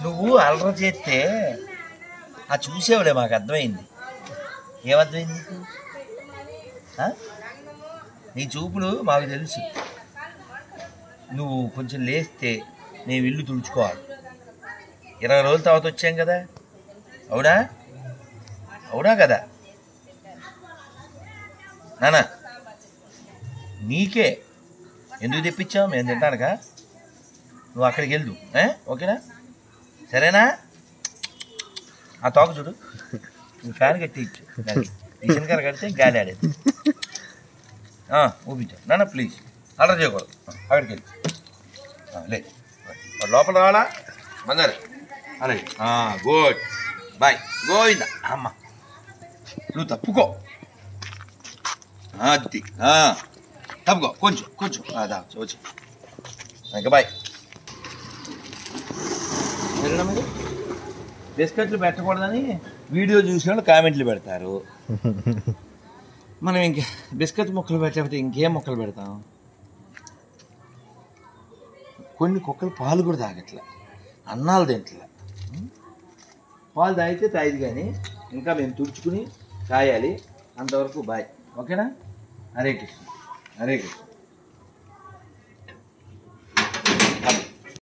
నువ్వు అలర చేస్తే ఆ చూసేవాడే మాకు అర్థమైంది ఏమర్థమైంది నీకు ఆ? నీ చూపులు మాకు తెలుసు నువ్వు కొంచెం లేస్తే మేము ఇల్లు తుడుచుకోవాలి ఇరవై రోజుల తర్వాత వచ్చాం కదా అవునా అవునా కదా నానా నీకే ఎందుకు తెప్పించావు మేము తింటానుకా నువ్వు అక్కడికి వెళ్ళు ఏ? ఓకేనా సరేనా ఆ తోక చూడు నువ్వు ఫ్యాన్ కట్టి ఇచ్చు ఈ శనకాయ కడితే గాలి ఆడేది ఆ, ఊపించు నాన్న ప్లీజ్ ఆర్డర్ చేయకూడదు ఆ, అక్కడికి వెళ్ళి ఆ, లే వాడు లోపల రావాలా మంగారు అలాగే గుడ్ బాయ్ గోవింద అమ్మ నువ్వు తప్పుకో అది ఆ, తప్పుకో కొంచెం కొంచెం అదా వచ్చి ఇంకా బాయ్ సరేనా మీరు బిస్కెట్లు పెట్టకూడదని వీడియో చూసిన వాళ్ళు కామెంట్లు పెడతారు మనం ఇంక బిస్కెట్ ముక్కలు పెట్టకపోతే ఇంకేం ముక్కలు పెడతాం కొన్ని కుక్కలు పాలు కూడా తాగట్లే అన్నాలు తింటలే ఉం? పాలు తాగితే తాగిది కానీ ఇంకా మేము తుడుచుకుని కాయాలి అంతవరకు బాయ్ ఓకేనా హరే కృష్ణ హరే కృష్ణ